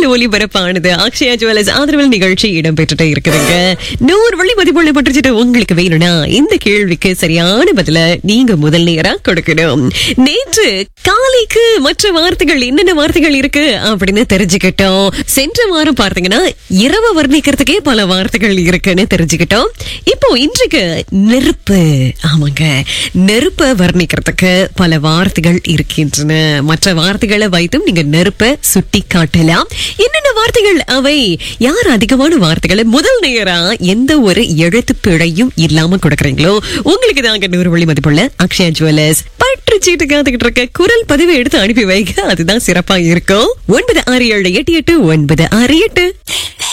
முதல் ஒலிபரப்பானது அக்ஷயா ஜுவல்லர்ஸ் ஆதரவில் நிகழ்ச்சி இடம்பெற்றுட்டே இருக்குதுங்க நூறு வழி மதிப்புள்ள பட்டுச்சுட்டு உங்களுக்கு வேணும்னா இந்த கேள்விக்கு சரியான பதில நீங்க முதல் நேரா கொடுக்கணும் நேற்று காலைக்கு மற்ற வார்த்தைகள் என்னென்ன வார்த்தைகள் இருக்கு அப்படின்னு தெரிஞ்சுக்கிட்டோம் சென்ற வாரம் பார்த்தீங்கன்னா இரவு வர்ணிக்கிறதுக்கே பல வார்த்தைகள் இருக்குன்னு தெரிஞ்சுக்கிட்டோம் இப்போ இன்றைக்கு நெருப்பு ஆமாங்க நெருப்பை வர்ணிக்கிறதுக்கு பல வார்த்தைகள் இருக்கின்றன மற்ற வார்த்தைகளை வைத்தும் நீங்க நெருப்பை சுட்டி காட்டலாம் என்னென்ன வார்த்தைகள் அவை யார் அதிகமான வார்த்தைகளை முதல் நேரா எந்த ஒரு எழுத்து பிழையும் இல்லாம கொடுக்கறீங்களோ உங்களுக்கு தாங்க நூறு வழி மதிப்புள்ள அக்ஷயா ஜுவல்லர்ஸ் பற்று சீட்டு காத்துக்கிட்டு இருக்க குரல் பதிவை எடுத்து அனுப்பி வைக்க அதுதான் சிறப்பா இருக்கும் ஒன்பது ஆறு ஏழு எட்டு எட்டு ஒன்பது ஆறு எட்டு